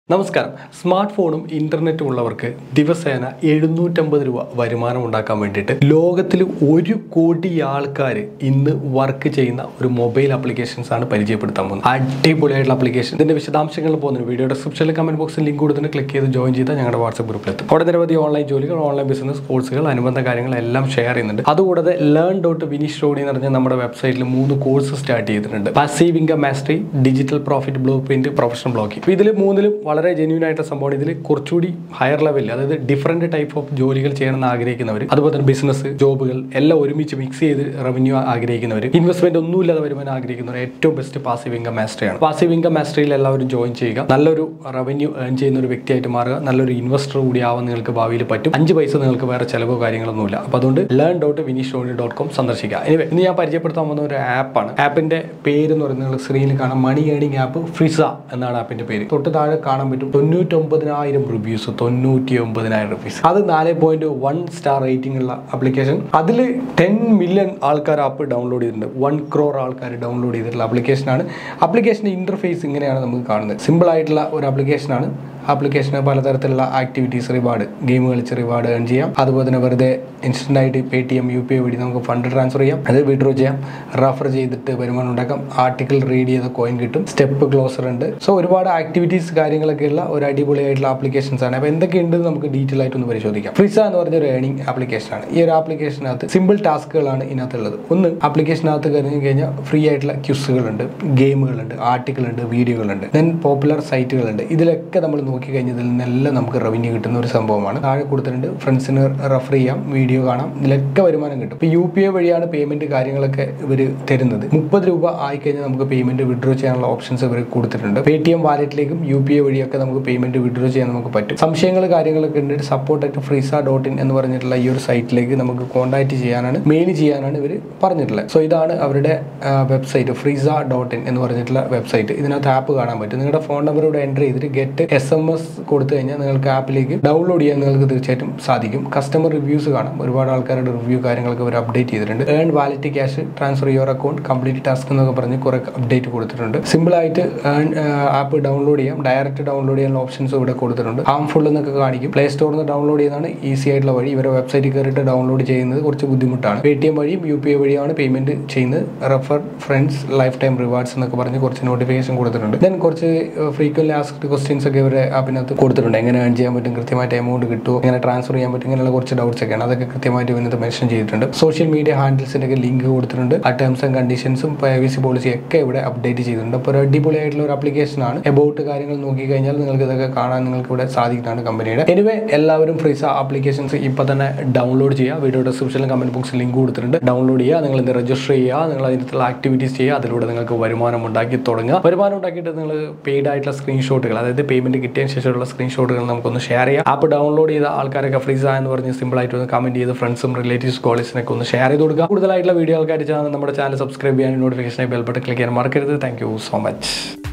നമസ്കാരം സ്മാർട്ട് ഫോണും ഇന്റർനെറ്റും ഉള്ളവർക്ക് ദിവസേന എഴുന്നൂറ്റമ്പത് രൂപ വരുമാനം ഉണ്ടാക്കാൻ വേണ്ടിയിട്ട് ലോകത്തിൽ ഒരു കോടി ആൾക്കാർ ഇന്ന് വർക്ക് ചെയ്യുന്ന ഒരു മൊബൈൽ ആപ്ലിക്കേഷൻസ് ആണ് പരിചയപ്പെടുത്താൻ പോകുന്നത് അടിപൊളിയായിട്ടുള്ള ആപ്ലിക്കേഷൻ ഇതിന്റെ വിശദാംശങ്ങൾ പോകുന്നു വീഡിയോ ഡിസ്ക്രിപ്ഷനിൽ കമന്റ് ബോക്സിൽ ലിങ്ക് കൊടുത്തിട്ട് ക്ലിക്ക് ചെയ്ത് ജോയിൻ ചെയ്താൽ ഞങ്ങളുടെ വാട്സ്ആപ്പ് ഗ്രൂപ്പിലെത്തും അവിടെ നിരവധി ഓൺലൈൻ ജോലികൾ ഓൺലൈൻ ബിസിനസ് കോഴ്സുകൾ അനുബന്ധ കാര്യങ്ങളെല്ലാം ഷെയർ ചെയ്യുന്നുണ്ട് അതുകൂടാതെ ലേൺ ഡോട്ട് വിനിഷ് റോഡി എന്ന് പറഞ്ഞ നമ്മുടെ വെബ്സൈറ്റിൽ മൂന്ന് കോഴ്സ് സ്റ്റാർട്ട് ചെയ്തിട്ടുണ്ട് passive income mastery digital profit blueprint professional blogging ഇതിൽ മൂന്നിലും വളരെ ജെന്യൂൻ ആയിട്ടുള്ള സംഭവമാണ് ഇതിൽ കുറച്ചുകൂടി ഹയർ ലെവലിൽ അതായത് ഡിഫറെന്റ് ടൈപ്പ് ഓഫ് ജോലികൾ ചെയ്യണമെന്ന് ആഗ്രഹിക്കുന്നവർ അതുപോലെ തന്നെ ബിസിനസ് ജോബുകൾ എല്ലാം ഒരുമിച്ച് മിക്സ് ചെയ്ത് റവന്യൂ ആഗ്രഹിക്കുന്നവർ ഇൻവെസ്റ്റ്മെന്റ് ഒന്നുമില്ലാതെ വരുമാനം ആഗ്രഹിക്കുന്നവർ ഏറ്റവും ബെസ്റ്റ് പാസീവ് ഇൻകം മാസ്റ്ററിയാണ് പാസീവ് ഇൻകം മാസ്റ്ററിയിൽ എല്ലാവരും ജോയിൻ ചെയ്യുക നല്ലൊരു റവന്യൂ ഏൺ ചെയ്യുന്ന ഒരു വ്യക്തിയായിട്ട് മാറുക നല്ലൊരു ഇൻവെസ്റ്റർ കൂടി ആവാൻ നിങ്ങൾക്ക് ഭാവിയിൽ പറ്റും അഞ്ച് പൈസ നിങ്ങൾക്ക് വേറെ ചിലവോ കാര്യങ്ങളൊന്നുമില്ല അപ്പോൾ അതുകൊണ്ട് learn dot Vineesh Doni dot com സന്ദർശിക്കുക എനിവേ ഇന്ന് ഞാൻ പരിചയപ്പെടുത്താൻ പോകുന്ന ഒരു ആപ്പാണ് ആപ്പിന്റെ പേര് എന്ന് പറയുന്നത് നിങ്ങൾ സ്ക്രീനിൽ കാണാം മണി ഏണിംഗ് ആപ്പ് ഫ്രിസ എന്നാണ് ആപ്പിന്റെ പേര് തൊട്ട് താഴെ കാണാൻ പറ്റും തൊണ്ണൂറ്റൊമ്പതിനായിരം റിവ്യൂസ് തൊണ്ണൂറ്റി ഒമ്പതിനായിരം റുപ്പീസ് അത് നാല് പോയിന്റ് വൺ സ്റ്റാർ റേറ്റിംഗ് ഉള്ള ആപ്ലിക്കേഷൻ അതിൽ ടെൻ മില്യൺ ആൾക്കാർ ആപ്പ് ഡൗൺലോഡ് ചെയ്തിട്ടുണ്ട് വൺ ക്രോർ ആൾക്കാർ ഡൗൺലോഡ് ചെയ്തിട്ടുള്ള ആപ്ലിക്കേഷനാണ് ആപ്ലിക്കേഷൻ്റെ ഇന്റർഫേസ് ഇങ്ങനെയാണ് നമുക്ക് കാണുന്നത് സിമ്പിൾ ആയിട്ടുള്ള ഒരു ആപ്ലിക്കേഷനാണ് ആപ്ലിക്കേഷന് പലതരത്തിലുള്ള ആക്ടിവിറ്റീസ് റിവാർഡ് ഗെയിം കളിച്ച് റിവാർഡ് ഏൺ ചെയ്യാം അതുപോലെ തന്നെ വെറുതെ ഇൻസ്റ്റൻ്റ് ആയിട്ട് Paytm U P I വഴി നമുക്ക് ഫണ്ട് ട്രാൻസ്ഫർ ചെയ്യാം അത് വിഡ്രോ ചെയ്യാം റഫർ ചെയ്തിട്ട് വരുമാനം ഉണ്ടാക്കാം ആർട്ടിക്കിൾ റീഡ് ചെയ്ത കോയിൻ കിട്ടും സ്റ്റെപ്പ് ക്ലോസർ ഉണ്ട് സോ ഒരുപാട് ആക്ടിവിറ്റീസ് കാര്യങ്ങളൊക്കെ ഉള്ള ഒരു അടിപൊളിയായിട്ടുള്ള ആപ്ലിക്കേഷൻസ് ആണ് അപ്പോൾ എന്തൊക്കെയുണ്ട് നമുക്ക് ഡീറ്റെയിൽ ആയിട്ട് ഒന്ന് പരിശോധിക്കാം ഫ്രിസ എന്ന് പറഞ്ഞ ഒരു ഏണിംഗ് ആപ്ലിക്കേഷൻ ആണ് ഈ ഒരു ആപ്ലിക്കേഷനകത്ത് സിമ്പിൾ ടാസ്കുകളാണ് ഇതിനകത്തുള്ളത് ഒന്ന് ആപ്ലിക്കേഷനകത്ത് കഴിഞ്ഞ് കഴിഞ്ഞാൽ ഫ്രീ ആയിട്ടുള്ള ക്യുസുകളുണ്ട് ഗെയിമുകളുണ്ട് ആർട്ടിക്കിളുണ്ട് വീഡിയോകളുണ്ട് ദെൻ പോപ്പുലർ സൈറ്റുകളുണ്ട് ഇതിലൊക്കെ നമ്മൾ നോക്കി കഴിഞ്ഞതിൽ നിന്നെല്ലാം നമുക്ക് റവന്യൂ കിട്ടുന്ന ഒരു സംഭവമാണ് താഴെ കൊടുത്തിട്ടുണ്ട് ഫ്രണ്ട്സിന് റെഫർ ചെയ്യാം വീഡിയോ കാണാം ഇതിലൊക്കെ വരുമാനം കിട്ടും ഇപ്പോൾ യു പി ഐ വഴിയാണ് പേയ്മെന്റ് കാര്യങ്ങളൊക്കെ ഇവർ തരുന്നത് മുപ്പത് രൂപ ആയിക്കഴിഞ്ഞാൽ നമുക്ക് പേയ്മെന്റ് വിഡ്രോ ചെയ്യാനുള്ള ഓപ്ഷൻസ് ഇവർ കൊടുത്തിട്ടുണ്ട് പേ ടി എം വാലറ്റിലേക്കും യു പി ഐ വഴിയൊക്കെ നമുക്ക് പേയ്മെന്റ് വിഡ്രോ ചെയ്യാൻ നമുക്ക് പറ്റും സംശയങ്ങൾ കാര്യങ്ങളൊക്കെ ഉണ്ട് support at freeza dot in എന്ന് പറഞ്ഞിട്ടുള്ള ഈ ഒരു സൈറ്റിലേക്ക് നമുക്ക് കോൺടാക്ട് ചെയ്യാനാണ് മെയിൽ ചെയ്യാനാണ് ഇവർ പറഞ്ഞിട്ടുള്ളത് സോ ഇതാണ് അവരുടെ വെബ്സൈറ്റ് ഫ്രീസ ഡോട്ട് ഇൻ എന്ന് പറഞ്ഞിട്ടുള്ള വെബ്സൈറ്റ് ഇതിനകത്ത് ആപ്പ് കാണാൻ പറ്റും നിങ്ങളുടെ ഫോൺ നമ്പറോട് എൻ്റർ ചെയ്തിട്ട് ഗെറ്റ് എസ് എം എസ് കൊടുത്തു കഴിഞ്ഞാൽ നിങ്ങൾക്ക് ആപ്പിലേക്ക് ഡൗൺലോഡ് ചെയ്യാൻ നിങ്ങൾക്ക് തീർച്ചയായിട്ടും സാധിക്കും കസ്റ്റമർ റിവ്യൂസ് കാണാം ഒരുപാട് ആൾക്കാരുടെ റിവ്യൂ കാര്യങ്ങളൊക്കെ അവർ അപ്ഡേറ്റ് ചെയ്തിട്ടുണ്ട് earn wallet cash transfer your account complete task എന്നൊക്കെ പറഞ്ഞ് കുറെ അപ്ഡേറ്റ് കൊടുത്തിട്ടുണ്ട് സിമ്പിൾ ആയിട്ട് ഏൺ ആപ്പ് ഡൗൺലോഡ് ചെയ്യാം ഡയറക്റ്റ് ഡൗൺലോഡ് ചെയ്യാനുള്ള ഓപ്ഷൻസ് ഇവിടെ കൊടുത്തിട്ടുണ്ട് ഹാംഫുൾ എന്നൊക്കെ കാണിക്കും പ്ലേ സ്റ്റോറിൽ നിന്ന് ഡൗൺലോഡ് ചെയ്യുന്നതാണ് ഈസി ആയിട്ടുള്ള വഴി ഇവരെ വെബ്സൈറ്റിൽ കയറിയിട്ട് ഡൗൺലോഡ് ചെയ്യുന്നത് കുറച്ച് ബുദ്ധിമുട്ടാണ് പേ ടി എം വഴിയും യു പി ഐ വഴിയാണ് പേയ്മെന്റ് ചെയ്യുന്നത് refer friends lifetime rewards എന്നൊക്കെ പറഞ്ഞ് കുറച്ച് നോട്ടിഫിക്കേഷൻ കൊടുത്തിട്ടുണ്ട് ദെൻ കുറച്ച് ഫ്രീക്വന്റ് ആസ്ക്ഡ് ക്വസ്റ്റ്യൻസ് ഒക്കെ ഇവരെ ആപ്പിനകത്ത് കൊടുത്തിട്ടുണ്ട് എങ്ങനെ ഏൺ ചെയ്യാൻ പറ്റും കൃത്യമായിട്ട് എമൗണ്ട് കിട്ടുമോ എങ്ങനെ ട്രാൻസ്ഫർ ചെയ്യാൻ പറ്റും ഇങ്ങനെയുള്ള കുറച്ച് ഡൗട്ട്സ് ഒക്കെയാണ് അതൊക്കെ കൃത്യമായിട്ട് ഇതിനകത്ത് മെൻഷൻ ചെയ്തിട്ടുണ്ട് സോഷ്യൽ മീഡിയ ഹാൻഡിൽസിൻ്റെ ഒക്കെ ലിങ്ക് കൊടുത്തിട്ടുണ്ട് ആ ടേംസ് ആൻഡ് കണ്ടീഷൻസും പ്രൈവസി പോളിസി ഒക്കെ ഇവിടെ അപ്ഡേറ്റ് ചെയ്തിട്ടുണ്ട് അപ്പോൾ ഒരു അടിപൊളിയായിട്ടുള്ള ഒരു application ആണ് എബൌട്ട് കാര്യങ്ങൾ നോക്കി കഴിഞ്ഞാൽ നിങ്ങൾക്ക് ഇതൊക്കെ കാണാൻ നിങ്ങൾക്ക് ഇവിടെ സാധിക്കുന്നതാണ് കമ്പനിയുടെ എനിവേ എല്ലാവരും ഫ്രീസ ആപ്ലിക്കേഷൻസ് ഇപ്പോൾ തന്നെ ഡൗൺലോഡ് ചെയ്യുക വീഡിയോ ഡിസ്ക്രിപ്ഷനിലും കമന്റ് ബോക്സിൽ ലിങ്ക് കൊടുത്തിട്ടുണ്ട് ഡൗൺലോഡ് ചെയ്യുക നിങ്ങൾ ഇത് രജിസ്റ്റർ ചെയ്യുക നിങ്ങൾ അതിനകത്തുള്ള ആക്ടിവിറ്റീസ് ചെയ്യുക അതിലൂടെ നിങ്ങൾക്ക് വരുമാനം ഉണ്ടാക്കി തുടങ്ങുക വരുമാനം ഉണ്ടാക്കിയിട്ട് നിങ്ങൾ പെയ്ഡ് ആയിട്ടുള്ള സ്ക്രീൻഷോട്ടുകൾ അതായത് പേയ്മെന്റ് കിട്ടിയതിന് ശേഷമുള്ള സ്ക്രീൻഷോട്ടുകൾ നമുക്കൊന്ന് ഷെയർ ചെയ്യാം ആപ്പ് ഡൗൺലോഡ് ചെയ്ത ആൾക്കാരൊക്കെ ഫ്രീസ എന്ന് പറഞ്ഞ് സിമ്പിൾ ആയിട്ട് ഒന്ന് കമന്റ് ചെയ്ത് ഫ്രണ്ട്സും റിലേറ്റീവ്സ് കോളേജിനൊക്കെ ഒന്ന് ഷെയർ ചെയ്ത് കൊടുക്കുക കൂടുതലായിട്ടുള്ള വീഡിയോ ആൾക്കാർ ചാനൽ നമ്മുടെ ചാനൽ സബ്സ്ക്രൈബ് ചെയ്യാൻ നോട്ടിഫിക്കേഷൻ ബെൽ ബട്ടൺ ക്ലിക്ക് ചെയ്യാൻ മറക്കരുത് താങ്ക് യു സോ മച്ച്